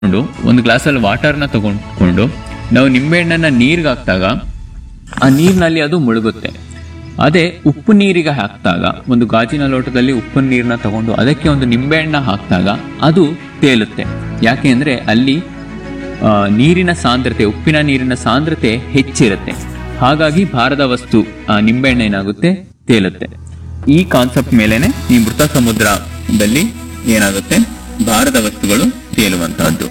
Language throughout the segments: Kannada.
ತಗೊಂಡು ಒಂದು ಗ್ಲಾಸಲ್ಲಿ ವಾಟರ್ನ ತಗೊಂಡ್ಕೊಂಡು ನಾವು ನಿಂಬೆಹಣ್ಣನ್ನ ನೀರಿಗೆ ಹಾಕಿದಾಗ ಆ ನೀರಿನಲ್ಲಿ ಅದು ಮುಳುಗುತ್ತೆ ಅದೇ ಉಪ್ಪು ನೀರಿಗೆ ಹಾಕಿದಾಗ ಒಂದು ಗಾಜಿನ ಲೋಟದಲ್ಲಿ ಉಪ್ಪು ನೀರನ್ನ ತಗೊಂಡು ಅದಕ್ಕೆ ಒಂದು ನಿಂಬೆಹಣ್ಣ ಹಾಕಿದಾಗ ಅದು ತೇಲುತ್ತೆ ಯಾಕೆ ಅಂದ್ರೆ ಅಲ್ಲಿ ಆ, ನೀರಿನ ಸಾಂದ್ರತೆ ಉಪ್ಪಿನ ನೀರಿನ ಸಾಂದ್ರತೆ ಹೆಚ್ಚಿರುತ್ತೆ ಹಾಗಾಗಿ ಭಾರದ ವಸ್ತು ಆ ನಿಂಬೆಹಣ್ಣು ಏನಾಗುತ್ತೆ ತೇಲುತ್ತೆ ಈ ಕಾನ್ಸೆಪ್ಟ್ ಮೇಲೆನೆ ಈ ಮೃತ ಸಮುದ್ರದಲ್ಲಿ ಏನಾಗುತ್ತೆ ಭಾರದ ವಸ್ತುಗಳು ತೇಲುವಂತಹದ್ದು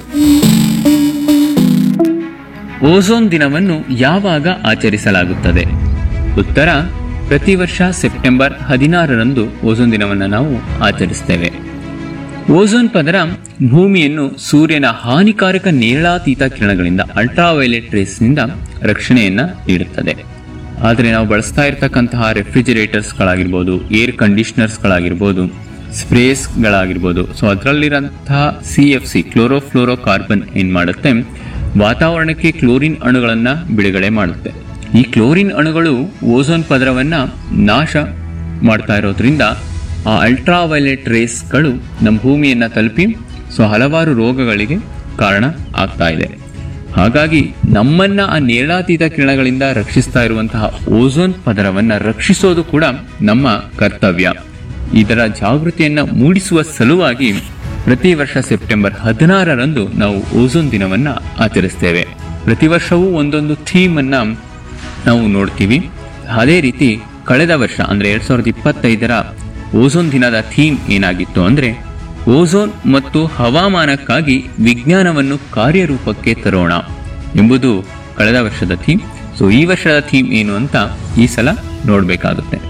ಓಝೋನ್ ದಿನವನ್ನು ಯಾವಾಗ ಆಚರಿಸಲಾಗುತ್ತದೆ ಉತ್ತರ ಪ್ರತಿ ವರ್ಷ ಸೆಪ್ಟೆಂಬರ್ ಹದಿನಾರರಂದು ಓಝೋನ್ ದಿನವನ್ನು ನಾವು ಆಚರಿಸ್ತೇವೆ ಓಝೋನ್ ಪದರ ಭೂಮಿಯನ್ನು ಸೂರ್ಯನ ಹಾನಿಕಾರಕ ನೇರಳಾತೀತ ಕಿರಣಗಳಿಂದ ಅಲ್ಟ್ರಾವೈಲೆಟ್ ರೇಸ್ನಿಂದ ರಕ್ಷಣೆಯನ್ನ ನೀಡುತ್ತದೆ ಆದರೆ ನಾವು ಬಳಸ್ತಾ ಇರತಕ್ಕಂತಹ ರೆಫ್ರಿಜಿರೇಟರ್ಸ್ಗಳಾಗಿರ್ಬೋದು ಏರ್ ಕಂಡೀಷನರ್ಸ್ಗಳಾಗಿರ್ಬೋದು ಸ್ಪ್ರೇಸ್ಗಳಾಗಿರ್ಬೋದು ಸೊ ಅದರಲ್ಲಿರಂತಹ C F C chlorofluorocarbon ಏನ್ ಮಾಡುತ್ತೆ ವಾತಾವರಣಕ್ಕೆ ಕ್ಲೋರಿನ್ ಅಣುಗಳನ್ನ ಬಿಡುಗಡೆ ಮಾಡುತ್ತೆ ಈ ಕ್ಲೋರಿನ್ ಅಣುಗಳು ಓಝೋನ್ ಪದರವನ್ನ ನಾಶ ಮಾಡ್ತಾ ಇರೋದ್ರಿಂದ ಆ ಅಲ್ಟ್ರಾವೈಲೆಟ್ ರೇಸ್ಗಳು ನಮ್ಮ ಭೂಮಿಯನ್ನ ತಲುಪಿ ಸೊ ಹಲವಾರು ರೋಗಗಳಿಗೆ ಕಾರಣ ಆಗ್ತಾ ಇದೆ ಹಾಗಾಗಿ ನಮ್ಮನ್ನ ಆ ನೇರಳಾತೀತ ಕಿರಣಗಳಿಂದ ರಕ್ಷಿಸ್ತಾ ಇರುವಂತಹ ಓಝೋನ್ ಪದರವನ್ನ ರಕ್ಷಿಸೋದು ಕೂಡ ನಮ್ಮ ಕರ್ತವ್ಯ ಇದರ ಜಾಗೃತಿಯನ್ನ ಮೂಡಿಸುವ ಸಲುವಾಗಿ ಪ್ರತಿ ವರ್ಷ ಸೆಪ್ಟೆಂಬರ್ ಹದಿನಾರರಂದು ನಾವು ಓಝೋನ್ ದಿನವನ್ನ ಆಚರಿಸ್ತೇವೆ ಪ್ರತಿ ವರ್ಷವೂ ಒಂದೊಂದು ಥೀಮ್ ಅನ್ನ ನಾವು ನೋಡ್ತೀವಿ ಅದೇ ರೀತಿ ಕಳೆದ ವರ್ಷ ಅಂದ್ರೆ ಎರಡ್ ಸಾವಿರದ ಇಪ್ಪತ್ತೈದರ ಓಝೋನ್ ದಿನದ ಥೀಮ್ ಏನಾಗಿತ್ತು ಅಂದ್ರೆ ಓಝೋನ್ ಮತ್ತು ಹವಾಮಾನಕ್ಕಾಗಿ ವಿಜ್ಞಾನವನ್ನು ಕಾರ್ಯರೂಪಕ್ಕೆ ತರೋಣ ಎಂಬುದು ಕಳೆದ ವರ್ಷದ ಥೀಮ್ ಸೊ ಈ ವರ್ಷದ ಥೀಮ್ ಏನು ಅಂತ ಈ ಸಲ ನೋಡಬೇಕಾಗುತ್ತೆ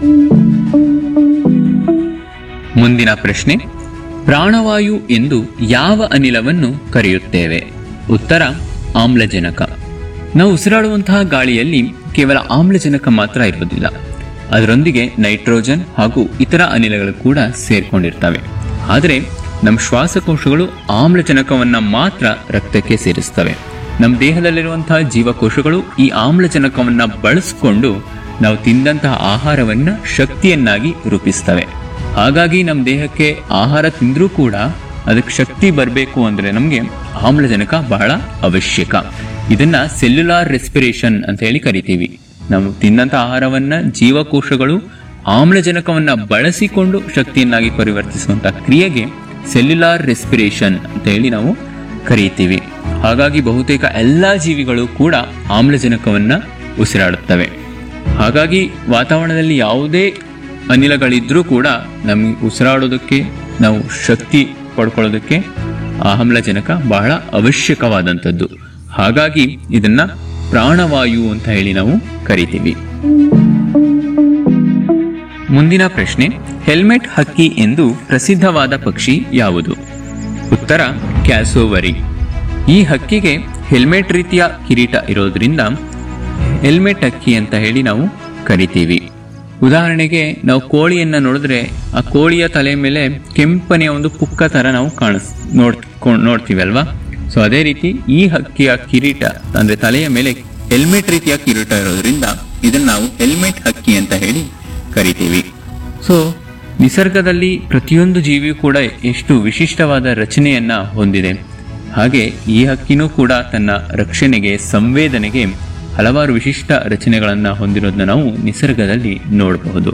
ಮುಂದಿನ ಪ್ರಶ್ನೆ ಪ್ರಾಣವಾಯು ಎಂದು ಯಾವ ಅನಿಲವನ್ನು ಕರೆಯುತ್ತೇವೆ ಉತ್ತರ ಆಮ್ಲಜನಕ ನಾವು ಉಸಿರಾಡುವಂತಹ ಗಾಳಿಯಲ್ಲಿ ಕೇವಲ ಆಮ್ಲಜನಕ ಮಾತ್ರ ಇರೋದಿಲ್ಲ ಅದರೊಂದಿಗೆ ನೈಟ್ರೋಜನ್ ಹಾಗೂ ಇತರ ಅನಿಲಗಳು ಕೂಡ ಸೇರ್ಕೊಂಡಿರ್ತವೆ ಆದರೆ ನಮ್ಮ ಶ್ವಾಸಕೋಶಗಳು ಆಮ್ಲಜನಕವನ್ನ ಮಾತ್ರ ರಕ್ತಕ್ಕೆ ಸೇರಿಸ್ತವೆ ನಮ್ಮ ದೇಹದಲ್ಲಿರುವಂತಹ ಜೀವಕೋಶಗಳು ಈ ಆಮ್ಲಜನಕವನ್ನ ಬಳಸಿಕೊಂಡು ನಾವು ತಿಂದಂತಹ ಆಹಾರವನ್ನ ಶಕ್ತಿಯನ್ನಾಗಿ ರೂಪಿಸ್ತವೆ ಹಾಗಾಗಿ ನಮ್ಮ ದೇಹಕ್ಕೆ ಆಹಾರ ತಿಂದ್ರೂ ಕೂಡ ಅದಕ್ಕೆ ಶಕ್ತಿ ಬರಬೇಕು ಅಂದ್ರೆ ನಮಗೆ ಆಮ್ಲಜನಕ ಬಹಳ ಅವಶ್ಯಕ ಇದನ್ನ ಸೆಲ್ಯುಲಾರ್ ರೆಸ್ಪಿರೇಷನ್ ಅಂತ ಹೇಳಿ ಕರಿತೀವಿ ನಾವು ತಿಂದಂತ ಆಹಾರವನ್ನ ಜೀವಕೋಶಗಳು ಆಮ್ಲಜನಕವನ್ನ ಬಳಸಿಕೊಂಡು ಶಕ್ತಿಯನ್ನಾಗಿ ಪರಿವರ್ತಿಸುವಂತ ಕ್ರಿಯೆಗೆ ಸೆಲ್ಯುಲಾರ್ ರೆಸ್ಪಿರೇಷನ್ ಅಂತ ಹೇಳಿ ನಾವು ಕರೀತೀವಿ ಹಾಗಾಗಿ ಬಹುತೇಕ ಎಲ್ಲಾ ಜೀವಿಗಳು ಕೂಡ ಆಮ್ಲಜನಕವನ್ನ ಉಸಿರಾಡುತ್ತವೆ ಹಾಗಾಗಿ ವಾತಾವರಣದಲ್ಲಿ ಯಾವುದೇ ಅನಿಲಗಳಿದ್ರೂ ಕೂಡ ನಮಗೆ ಉಸಿರಾಡೋದಕ್ಕೆ ನಾವು ಶಕ್ತಿ ಪಡ್ಕೊಳ್ಳೋದಕ್ಕೆ ಆಮ್ಲಜನಕ ಬಹಳ ಅವಶ್ಯಕವಾದಂಥದ್ದು ಹಾಗಾಗಿ ಇದನ್ನ ಪ್ರಾಣವಾಯು ಅಂತ ಹೇಳಿ ನಾವು ಕರಿತೀವಿ ಮುಂದಿನ ಪ್ರಶ್ನೆ ಹೆಲ್ಮೆಟ್ ಹಕ್ಕಿ ಎಂದು ಪ್ರಸಿದ್ಧವಾದ ಪಕ್ಷಿ ಯಾವುದು ಉತ್ತರ ಕ್ಯಾಸೋವರಿ ಈ ಹಕ್ಕಿಗೆ ಹೆಲ್ಮೆಟ್ ರೀತಿಯ ಕಿರೀಟ ಇರೋದ್ರಿಂದ ಹೆಲ್ಮೆಟ್ ಹಕ್ಕಿ ಅಂತ ಹೇಳಿ ನಾವು ಕರಿತೀವಿ ಉದಾಹರಣೆಗೆ ನಾವು ಕೋಳಿಯನ್ನ ನೋಡಿದ್ರೆ ಆ ಕೋಳಿಯ ತಲೆ ಮೇಲೆ ಕೆಂಪನೆಯ ಒಂದು ಪುಕ್ಕ ತರ ನಾವು ಕಾಣಿಸ್ ನೋಡ್ ನೋಡ್ತೀವಿ ಅಲ್ವಾ ಸೊ ಅದೇ ರೀತಿ ಈ ಹಕ್ಕಿಯ ಕಿರೀಟ ಅಂದ್ರೆ ತಲೆಯ ಮೇಲೆ ಹೆಲ್ಮೆಟ್ ರೀತಿಯ ಕಿರೀಟ ಇರೋದ್ರಿಂದ ಇದನ್ನ ನಾವು ಹೆಲ್ಮೆಟ್ ಹಕ್ಕಿ ಅಂತ ಹೇಳಿ ಕರಿತೀವಿ ಸೊ ನಿಸರ್ಗದಲ್ಲಿ ಪ್ರತಿಯೊಂದು ಜೀವಿಯೂ ಕೂಡ ಎಷ್ಟು ವಿಶಿಷ್ಟವಾದ ರಚನೆಯನ್ನ ಹೊಂದಿದೆ ಹಾಗೆ ಈ ಹಕ್ಕಿನೂ ಕೂಡ ತನ್ನ ರಕ್ಷಣೆಗೆ ಸಂವೇದನೆಗೆ ಹಲವಾರು ವಿಶಿಷ್ಟ ರಚನೆಗಳನ್ನ ಹೊಂದಿರೋದನ್ನ ನಾವು ನಿಸರ್ಗದಲ್ಲಿ ನೋಡಬಹುದು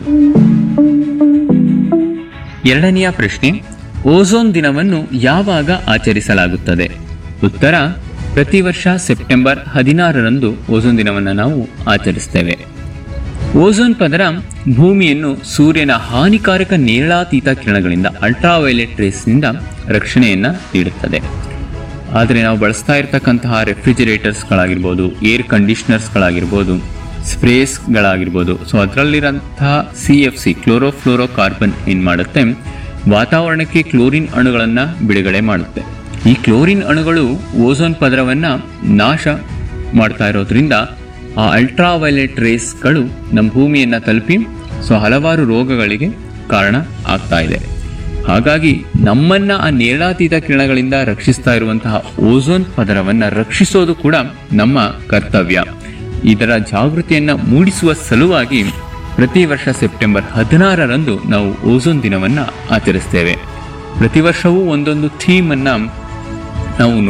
ಎರಡನೆಯ ಪ್ರಶ್ನೆ ಓಝೋನ್ ದಿನವನ್ನು ಯಾವಾಗ ಆಚರಿಸಲಾಗುತ್ತದೆ ಉತ್ತರ ಪ್ರತಿ ವರ್ಷ ಸೆಪ್ಟೆಂಬರ್ ಹದಿನಾರರಂದು ಓಝೋನ್ ದಿನವನ್ನು ನಾವು ಆಚರಿಸ್ತೇವೆ ಓಝೋನ್ ಪದರ ಭೂಮಿಯನ್ನು ಸೂರ್ಯನ ಹಾನಿಕಾರಕ ನೇರಳಾತೀತ ಕಿರಣಗಳಿಂದ ಅಲ್ಟ್ರಾವೈಲೆಟ್ ರೇಸ್ನಿಂದ ರಕ್ಷಣೆಯನ್ನ ನೀಡುತ್ತದೆ ಆದರೆ ನಾವು ಬಳಸ್ತಾ ಇರತಕ್ಕಂತಹ ರೆಫ್ರಿಜಿರೇಟರ್ಸ್ಗಳಾಗಿರ್ಬೋದು ಏರ್ ಕಂಡೀಷನರ್ಸ್ಗಳಾಗಿರ್ಬೋದು ಸ್ಪ್ರೇಸ್ಗಳಾಗಿರ್ಬೋದು ಸೊ ಅದರಲ್ಲಿರಂತಹ C F C chlorofluorocarbon ಏನು ಮಾಡುತ್ತೆ ವಾತಾವರಣಕ್ಕೆ ಕ್ಲೋರಿನ್ ಅಣುಗಳನ್ನು ಬಿಡುಗಡೆ ಮಾಡುತ್ತೆ ಈ ಕ್ಲೋರಿನ್ ಅಣುಗಳು ಓಝೋನ್ ಪದರವನ್ನ ನಾಶ ಮಾಡ್ತಾ ಇರೋದ್ರಿಂದ ಆ ಅಲ್ಟ್ರಾವೈಲೆಟ್ ರೇಸ್ಗಳು ನಮ್ಮ ಭೂಮಿಯನ್ನ ತಲುಪಿ ಸೊ ಹಲವಾರು ರೋಗಗಳಿಗೆ ಕಾರಣ ಆಗ್ತಾ ಇದೆ ಹಾಗಾಗಿ ನಮ್ಮನ್ನ ಆ ನೇರಳಾತೀತ ಕಿರಣಗಳಿಂದ ರಕ್ಷಿಸ್ತಾ ಇರುವಂತಹ ಓಝೋನ್ ಪದರವನ್ನ ರಕ್ಷಿಸೋದು ಕೂಡ ನಮ್ಮ ಕರ್ತವ್ಯ ಇದರ ಜಾಗೃತಿಯನ್ನ ಮೂಡಿಸುವ ಸಲುವಾಗಿ ಪ್ರತಿ ವರ್ಷ ಸೆಪ್ಟೆಂಬರ್ ಹದಿನಾರರಂದು ನಾವು ಓಝೋನ್ ದಿನವನ್ನ ಆಚರಿಸ್ತೇವೆ ಪ್ರತಿ ವರ್ಷವೂ ಒಂದೊಂದು ಥೀಮ್ ಅನ್ನ ನಾವು